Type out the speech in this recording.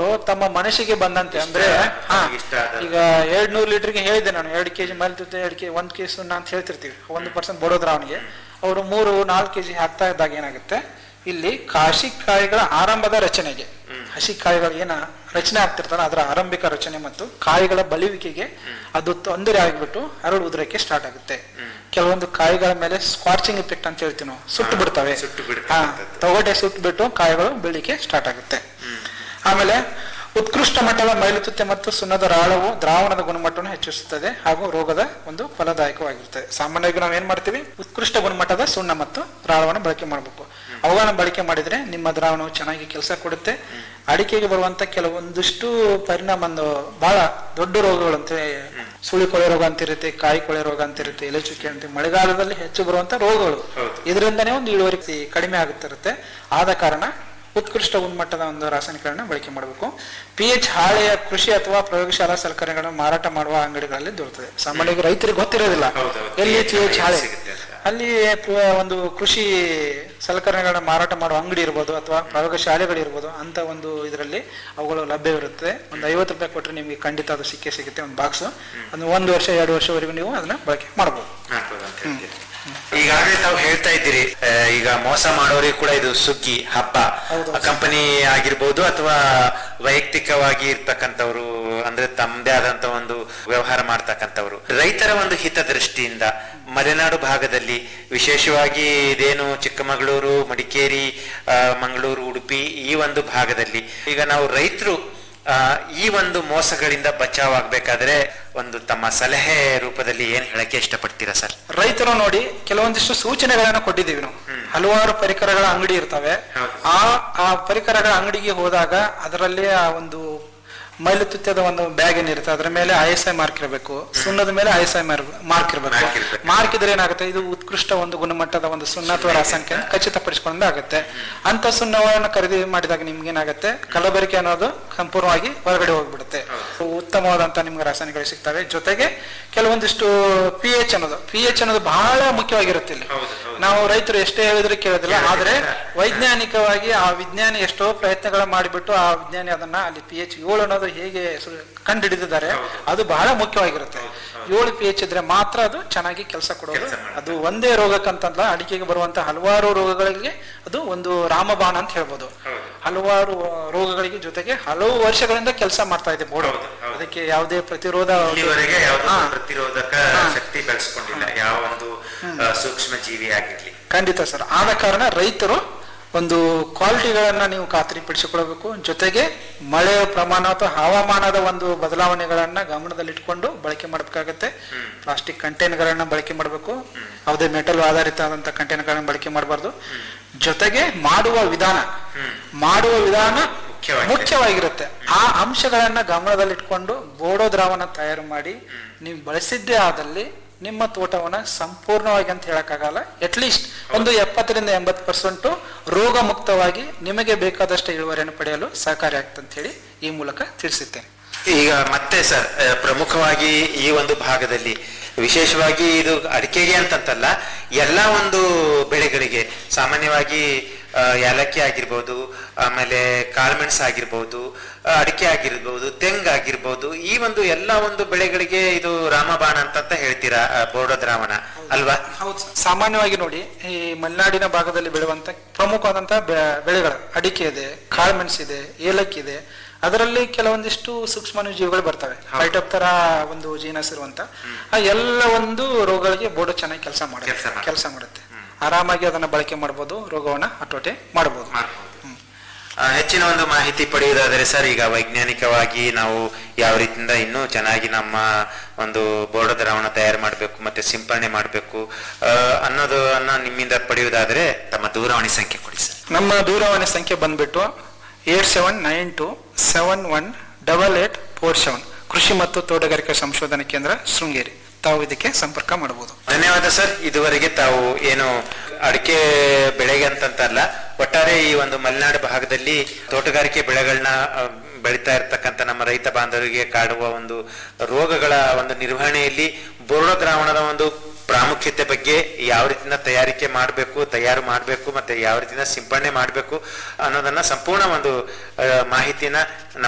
ತಮ್ಮ ಮನಸ್ಸಿಗೆ ಬಂದಂತೆ ಅಂದ್ರೆ ಹಾ ಇಷ್ಟ ಆದ- ಈಗ ಎರಡ್ ನೂರು ಲೀಟರ್ಗೆ ಹೇಳಿದೆ ನಾನು ಎರಡು ಕೆಜಿ ಮೇಲ್ತುತ್ತೆ ಎರಡು ಕೆ ಒಂದ್ ಕೆಜಿ ಸುಣ್ಣ ಅಂತ ಹೇಳ್ತಿರ್ತೀವಿ ಒಂದು ಪರ್ಸೆಂಟ್ ಬಡೋದ್ರ ಅವನಿಗೆ ಅವರು ಮೂರು ನಾಲ್ಕು ಕೆಜಿ ಹಾಕ್ತಾ ಇದ್ದಾಗ ಏನಾಗುತ್ತೆ ಇಲ್ಲಿ ಕಾಶಿ ಕಾಯಿಗಳ ಆರಂಭದ ರಚನೆಗೆ ಹಸಿ ಕಾಯಿಗಳು ಏನ ರಚನೆ ಆಗ್ತಿರ್ತಾರ ಅದರ ಆರಂಭಿಕ ರಚನೆ ಮತ್ತು ಕಾಯಿಗಳ ಬಲಿವಿಕೆಗೆ ಅದು ತೊಂದರೆ ಆಗಿಬಿಟ್ಟು ಹರಡುವುದಕ್ಕೆ ಸ್ಟಾರ್ಟ್ ಆಗುತ್ತೆ ಕೆಲವೊಂದು ಕಾಯಿಗಳ ಮೇಲೆ ಸ್ಕ್ವಾರ್ಚಿಂಗ್ ಇಫೆಕ್ಟ್ ಅಂತ ಹೇಳ್ತೀವಿ ನಾವು ಸುಟ್ಟು ಬಿಡ್ತವೆ ಸುಟ್ಟು ಹಾ ಬಿಡ್ತಕ್ಕಂಥದ್ದು. ತೊಗಟೆ ಸುಟ್ಟು ಬಿಟ್ಟು ಕಾಯಿಗಳು ಬೆಳಿಲಿಕ್ಕೆ ಸ್ಟಾರ್ಟ್ ಆಗುತ್ತೆ ಆಮೇಲೆ ಉತ್ಕೃಷ್ಟ ಮಟ್ಟದ ಮೈಲುತುತ್ತೆ ಮತ್ತು ಸುಣ್ಣದ ರಾಳವು ದ್ರಾವಣದ ಗುಣಮಟ್ಟವನ್ನು ಹೆಚ್ಚಿಸುತ್ತದೆ ಹಾಗೂ ರೋಗದ ಒಂದು ಫಲದಾಯಕವಾಗಿರುತ್ತದೆ ಸಾಮಾನ್ಯವಾಗಿ ನಾವು ಏನ್ ಮಾಡ್ತೀವಿ ಉತ್ಕೃಷ್ಟ ಗುಣಮಟ್ಟದ ಸುಣ್ಣ ಮತ್ತು ರಾಳವನ್ನು ಬಳಕೆ ಮಾಡಬೇಕು ಅವುಗಳನ್ನ ಬಳಕೆ ಮಾಡಿದ್ರೆ ನಿಮ್ಮ ದ್ರಾವಣವು ಚೆನ್ನಾಗಿ ಕೆಲಸ ಕೊಡುತ್ತೆ ಅಡಿಕೆಗೆ ಬರುವಂತ ಕೆಲವೊಂದಿಷ್ಟು ಪರಿಣಾಮ ಒಂದು ಬಹಳ ದೊಡ್ಡ ರೋಗಗಳು ಅಂತ ಸುಳಿ ಕೊಳೆ ರೋಗ ಅಂತ ಇರುತ್ತೆ ಕಾಯಿ ಕೊಳೆ ರೋಗ ಅಂತ ಇರುತ್ತೆ ಎಲೆ ಚುಕ್ಕೆ ಅಂತ ಮಳೆಗಾಲದಲ್ಲಿ ಹೆಚ್ಚು ಬರುವಂತ ರೋಗಗಳು ಹೌದು. ಇದರಿಂದನೇ ಒಂದು ಇಳುವರಿ ಕಡಿಮೆ ಆಗುತ್ತಿರುತ್ತೆ ಆದ ಕಾರಣ ಉತ್ಕೃಷ್ಟ ಗುಣಮಟ್ಟದ ಒಂದು ರಾಸಾಯನಿಕಗಳನ್ನ ಬಳಕೆ ಮಾಡಬೇಕು ಪಿ ಎಚ್ ಹಾಳೆಯ ಕೃಷಿ ಅಥವಾ ಪ್ರಯೋಗಶಾಲಾ ಸಲಕರಣೆಗಳನ್ನು ಮಾರಾಟ ಮಾಡುವ ಅಂಗಡಿಗಳಲ್ಲಿ ದೊರೆತದೆ ಸಾಮಾನ್ಯವಾಗಿ ರೈತರಿಗೆ ಗೊತ್ತಿರೋದಿಲ್ಲ ಹೌದೌದು. ಎಲ್ಲಿ PH ಪಿ ಎಚ್ ಹಾಳೆ ಸಿಗುತ್ತೆ ಅಂತ. ಅಲ್ಲಿ ಪ್ರ- ಒಂದು ಕೃಷಿ ಸಲಕರಣೆಗಳನ್ನ ಮಾರಾಟ ಮಾಡುವ ಅಂಗಡಿ ಇರ್ಬೋದು ಅಥವಾ ಪ್ರಯೋಗಶಾಲೆಗಳು ಇರ್ಬೋದು ಅಂತ ಒಂದು ಇದರಲ್ಲಿ ಅವುಗಳು ಲಭ್ಯವಿರುತ್ತೆ ಒಂದು ಐವತ್ತು ರೂಪಾಯಿ ಕೊಟ್ಟರೆ ನಿಮಗೆ ಖಂಡಿತ ಅದು ಸಿಕ್ಕೇ ಸಿಗುತ್ತೆ ಒಂದು ಬಾಕ್ಸ್ ಒಂದು ಒಂದು ವರ್ಷ ಎರಡು ವರ್ಷವರೆಗೂ ನೀವು ಅದನ್ನ ಬಳಕೆ ಮಾಡಬಹುದು ಮಾಡ್ಬೋದು ಅಂತ ಹೇಳ್ತೀರಿ. ಈಗಾಗಲೇ ತಾವು ಹೇಳ್ತಾ ಇದ್ದೀರಿ ಆ, ಈಗ ಮೋಸ ಮಾಡೋರಿಗೆ ಕೂಡ ಇದು ಸುಗ್ಗಿ ಹಬ್ಬ ಹೌದು. ಕಂಪನಿ ಆಗಿರ್ಬೋದು ಅಥವಾ ವೈಯಕ್ತಿಕವಾಗಿ ಇರ್ತಕ್ಕಂಥವ್ರು ಅಂದ್ರೆ ತಮ್ಮದೇ ಆದಂತ ಒಂದು ವ್ಯವಹಾರ ಮಾಡ್ತಕ್ಕಂಥವ್ರು ರೈತರ ಒಂದು ಹಿತದೃಷ್ಟಿಯಿಂದ ಮಲೆನಾಡು ಭಾಗದಲ್ಲಿ ವಿಶೇಷವಾಗಿ ಇದೇನು ಚಿಕ್ಕಮಗಳೂರು ಮಡಿಕೇರಿ ಆ, ಮಂಗಳೂರು ಉಡುಪಿ ಈ ಒಂದು ಭಾಗದಲ್ಲಿ ಈಗ ನಾವು ರೈತರು ಆ, ಈ ಒಂದು ಮೋಸಗಳಿಂದ ಬಚಾವ್ ಆಗ್ಬೇಕಾದ್ರೆ ಒಂದು ತಮ್ಮ ಸಲಹೆ ರೂಪದಲ್ಲಿ ಏನ್ ಹೇಳಕ್ಕೆ ಇಷ್ಟಪಡ್ತೀರಾ ಸರ್ ರೈತರು ನೋಡಿ ಕೆಲವೊಂದಿಷ್ಟು ಸೂಚನೆಗಳನ್ನ ಕೊಟ್ಟಿದ್ದೀವಿ ನಾವು ಹಲವಾರು ಪರಿಕರಗಳ ಅಂಗಡಿ ಇರ್ತವೆ ಹೌದು. ಆ ಆ ಪರಿಕರಗಳ ಅಂಗಡಿಗೆ ಹೋದಾಗ ಅದರಲ್ಲಿ ಆ ಒಂದು ಮೈಲುತುತ್ಯದ ಒಂದು ಬ್ಯಾಗ್ ಏನಿರುತ್ತೆ ಅದರ ಮೇಲೆ ಐ ಎಸ್ ಐ ಮಾರ್ಕ್ ಇರಬೇಕು ಸುಣ್ಣದ ಮೇಲೆ I S I mark Mark ಇರಬೇಕು ಇರ್ಬೇಕು. ಮಾರ್ಕ್ ಇದ್ರೆ ಏನಾಗುತ್ತೆ ಇದು ಉತ್ಕೃಷ್ಟ ಒಂದು ಗುಣಮಟ್ಟದ ಒಂದು ಸುಣ್ಣ ಅಥವಾ ರಾಸಾಯನಿಕ ಖಚಿತಪಡಿಸಿಕೊಂಡು ಆಗುತ್ತೆ ಅಂತ ಸುಣ್ಣವನ್ನು ಖರೀದಿ ಮಾಡಿದಾಗ ನಿಮ್ಗೆ ಏನಾಗುತ್ತೆ ಕಲಬೆರಕೆ ಅನ್ನೋದು ಸಂಪೂರ್ಣವಾಗಿ ಹೊರಗಡೆ ಹೋಗ್ಬಿಡುತ್ತೆ ಉತ್ತಮವಾದಂತ ನಿಮ್ಗೆ ರಾಸಾಯನಿಕಗಳು ಸಿಗ್ತವೆ ಜೊತೆಗೆ ಕೆಲವೊಂದಿಷ್ಟು ಪಿ ಎಚ್ ಅನ್ನೋದು ಪಿ ಎಚ್ ಅನ್ನೋದು ಬಹಳ ಮುಖ್ಯವಾಗಿರುತ್ತೆ ಇಲ್ಲಿ ಹೌದು, ಹೌದು. ನಾವು ರೈತರು ಎಷ್ಟೇ ಹೇಳಿದ್ರೆ ಕೇಳೋದಿಲ್ಲ ಕೇಳೋದಿಲ್ಲ. ಆದ್ರೆ ವೈಜ್ಞಾನಿಕವಾಗಿ ಆ ವಿಜ್ಞಾನಿ ಎಷ್ಟೋ ಪ್ರಯತ್ನಗಳ ಮಾಡಿಬಿಟ್ಟು ಆ ವಿಜ್ಞಾನಿ ಅದನ್ನ ಅಲ್ಲಿ ಪಿ ಎಚ್ ಏಳು ಅನ್ನೋದು ಹೇಗೆ ಸು- ಕಂಡುಹಿಡಿದಿದ್ದಾರೆ ಅದು ಬಹಳ ಮುಖ್ಯವಾಗಿರುತ್ತೆ ಏಳು ಪಿ ಎಚ್ ಇದ್ರೆ ಮಾತ್ರ ಅದು ಚೆನ್ನಾಗಿ ಕೆಲಸ ಕೊಡೋದು ಕೆಲ್ಸ ಮಾಡುತ್ತೆ. ಅದು ಒಂದೇ ರೋಗಕ್ಕಂತಲ್ಲ ಅಡಿಕೆಗೆ ಬರುವಂತ ಹಲವಾರು ರೋಗಗಳಿಗೆ ಅದು ಒಂದು ರಾಮಬಾಣ ಅಂತ ಹೇಳ್ಬೋದು ಹೌದು. ಹಲವಾರು ರೋಗಗಳಿಗೆ ಜೊತೆಗೆ ಹಲವು ವರ್ಷಗಳಿಂದ ಕೆಲಸ ಮಾಡ್ತಾ ಇದೆ ಬೋರ್ಡ್ ಹೌದು, ಹೌದು. ಅದಕ್ಕೆ ಯಾವುದೇ ಪ್ರತಿರೋಧ ಇಲ್ಲಿವರೆಗೆ ಯಾವುದೋ ಹಾ. ಪ್ರತಿರೋಧಕ ಶಕ್ತಿ ಬೆಳೆಸ್ಕೊಂಡಿಲ್ಲ ಯಾವ ಒಂದು ಆ, ಸೂಕ್ಷ್ಮ ಜೀವಿ ಆಗಿರ್ಲಿ ಖಂಡಿತ ಸರ್ ಆದ ಕಾರಣ ರೈತರು ಒಂದು ಕ್ವಾಲಿಟಿಗಳನ್ನ ನೀವು ಖಾತ್ರಿಪಡಿಸಿಕೊಳ್ಬೇಕು ಜೊತೆಗೆ ಮಳೆಯ ಪ್ರಮಾಣ ಅಥವಾ ಹವಾಮಾನದ ಒಂದು ಬದಲಾವಣೆಗಳನ್ನ ಗಮನದಲ್ಲಿಟ್ಕೊಂಡು ಬಳಕೆ ಮಾಡಬೇಕಾಗತ್ತೆ ಪ್ಲಾಸ್ಟಿಕ್ ಕಂಟೈನರ್ಗಳನ್ನ ಬಳಕೆ ಮಾಡಬೇಕು ಯಾವುದೇ ಮೆಟಲ್ ಆಧಾರಿತ ಆದಂತ ಕಂಟೈನರ್ಗಳನ್ನ ಬಳಕೆ ಮಾಡಬಾರ್ದು ಜೊತೆಗೆ ಮಾಡುವ ವಿಧಾನ ಮಾಡುವ ವಿಧಾನ ಮುಖ್ಯವಾಗಿದೆ. ಮುಖ್ಯವಾಗಿರುತ್ತೆ ಆ ಅಂಶಗಳನ್ನ ಗಮನದಲ್ಲಿಟ್ಕೊಂಡು ಬೋಡೋ ದ್ರಾವಣ ತಯಾರು ಮಾಡಿ ನೀವು ಬಳಸಿದ್ದೇ ಆದಲ್ಲಿ ನಿಮ್ಮ ತೋಟವನ್ನ ಸಂಪೂರ್ಣವಾಗಿ ಅಂತ ಹೇಳಕ್ಕಾಗಲ್ಲ ಅಟ್ಲೀಸ್ಟ್ ಒಂದು ಎಪ್ಪತ್ತರಿಂದ ಎಂಬತ್ತು ಪರ್ಸೆಂಟ್ ರೋಗ ಮುಕ್ತವಾಗಿ ನಿಮಗೆ ಬೇಕಾದಷ್ಟು ಇಳುವರಿಯನ್ನು ಪಡೆಯಲು ಸಹಕಾರಿ ಆಗ್ತದೆ ಅಂತ ಹೇಳಿ ಈ ಮೂಲಕ ತಿಳಿಸುತ್ತೇನೆ ಈಗ ಮತ್ತೆ ಸರ್ ಆ, ಪ್ರಮುಖವಾಗಿ ಈ ಒಂದು ಭಾಗದಲ್ಲಿ ವಿಶೇಷವಾಗಿ ಇದು ಅಡಿಕೆಗೆ ಅಂತಂತಲ್ಲ ಎಲ್ಲ ಒಂದು ಬೆಳೆಗಳಿಗೆ ಸಾಮಾನ್ಯವಾಗಿ ಆ, ಏಲಕ್ಕಿ ಆಗಿರ್ಬೋದು ಆಮೇಲೆ ಕಾಳುಮೆಣಸು ಆಗಿರ್ಬೋದು ಆ, ಅಡಿಕೆ ಆಗಿರ್ಬೋದು ತೆಂಗು ಆಗಿರ್ಬೋದು ಈ ಒಂದು ಎಲ್ಲ ಒಂದು ಬೆಳೆಗಳಿಗೆ ಇದು ರಾಮಬಾಣ ಅಂತ ಹೇಳ್ತೀರಾ ಆ, ಬೋರ್ಡೋ ದ್ರಾವಣ ಅಲ್ವಾ ಹೌದು ಸಾಮಾನ್ಯವಾಗಿ ನೋಡಿ ಈ ಮಲೆನಾಡಿನ ಭಾಗದಲ್ಲಿ ಬೆಳೆಯುವಂತ ಪ್ರಮುಖವಾದಂತ ಬೆ- ಬೆಳೆಗಳು ಅಡಿಕೆ ಇದೆ ಕಾಳುಮೆಣಸು ಇದೆ ಏಲಕ್ಕಿ ಇದೆ ಅದರಲ್ಲಿ ಕೆಲವೊಂದಿಷ್ಟು ಸೂಕ್ಷ್ಮಾಣು ಜೀವಿಗಳು ಬರ್ತವೆ ತರ ಒಂದು ಜೀನಸ್ ಇರುವಂತ ಆ ಎಲ್ಲ ಒಂದು ರೋಗಗಳಿಗೆ ಬೋರ್ಡ್ ಚೆನ್ನಾಗಿ ಕೆಲಸ ಕೆಲ್ಸ ಮಾಡುತ್ತೆ ಮಾಡುತ್ತೆ. ಕೆಲಸ ಮಾಡುತ್ತೆ ಆರಾಮಾಗಿ ಅದನ್ನ ಬಳಕೆ ಮಾಡಬಹುದು ರೋಗವನ್ನ ಹತೋಟಿ ಮಾಡಬಹುದು ಮಾಡ್ಬೋದು. ಆ, ಹೆಚ್ಚಿನ ಒಂದು ಮಾಹಿತಿ ಪಡೆಯುವುದಾದರೆ ಸರ್ ಈಗ ವೈಜ್ಞಾನಿಕವಾಗಿ ನಾವು ಯಾವ ರೀತಿಯಿಂದ ಇನ್ನೂ ಚೆನ್ನಾಗಿ ನಮ್ಮ ಒಂದು ಬೋರ್ಡ ದ್ರಾವಣ ತಯಾರು ಮಾಡಬೇಕು ಮತ್ತೆ ಸಿಂಪರಣೆ ಮಾಡಬೇಕು ಅನ್ನೋದನ್ನ ನಿಮ್ಮಿಂದ ಪಡೆಯುವುದಾದರೆ ತಮ್ಮ ದೂರವಾಣಿ ಸಂಖ್ಯೆ ಕೊಡಿ ಸರ್ ನಮ್ಮ ದೂರವಾಣಿ ಸಂಖ್ಯೆ ಬಂದ್ಬಿಟ್ಟು eight seven nine two seven one double eight four seven ಕೃಷಿ ಮತ್ತು ತೋಟಗಾರಿಕಾ ಸಂಶೋಧನಾ ಕೇಂದ್ರ ಶೃಂಗೇರಿ ತಾವು ಇದಕ್ಕೆ ಸಂಪರ್ಕ ಮಾಡಬಹುದು ಧನ್ಯವಾದ ಸರ್ ಇದುವರೆಗೆ ತಾವು ಏನು ಅಡಿಕೆ ಬೆಳೆಗೆ ಅಂತಂತಲ್ಲ ಒಟ್ಟಾರೆ ಈ ಒಂದು ಮಲೆನಾಡು ಭಾಗದಲ್ಲಿ ತೋಟಗಾರಿಕೆ ಬೆಳೆಗಳನ್ನ ಆ, ಬೆಳೀತಾ ಇರ್ತಕ್ಕಂಥ ನಮ್ಮ ರೈತ ಬಾಂಧವರಿಗೆ ಕಾಡುವ ಒಂದು ರೋಗಗಳ ಒಂದು ನಿರ್ವಹಣೆಯಲ್ಲಿ ಬೋರ್ಡೋ ದ್ರಾವಣದ ಒಂದು ಪ್ರಾಮುಖ್ಯತೆ ಬಗ್ಗೆ ಯಾವ ರೀತಿಯಿಂದ ತಯಾರಿಕೆ ಮಾಡಬೇಕು ತಯಾರು ಮಾಡಬೇಕು ಮತ್ತೆ ಯಾವ ರೀತಿಯಿಂದ ಸಿಂಪಡಣೆ ಮಾಡಬೇಕು ಅನ್ನೋದನ್ನ ಸಂಪೂರ್ಣ ಒಂದು ಆ, ಮಾಹಿತಿನ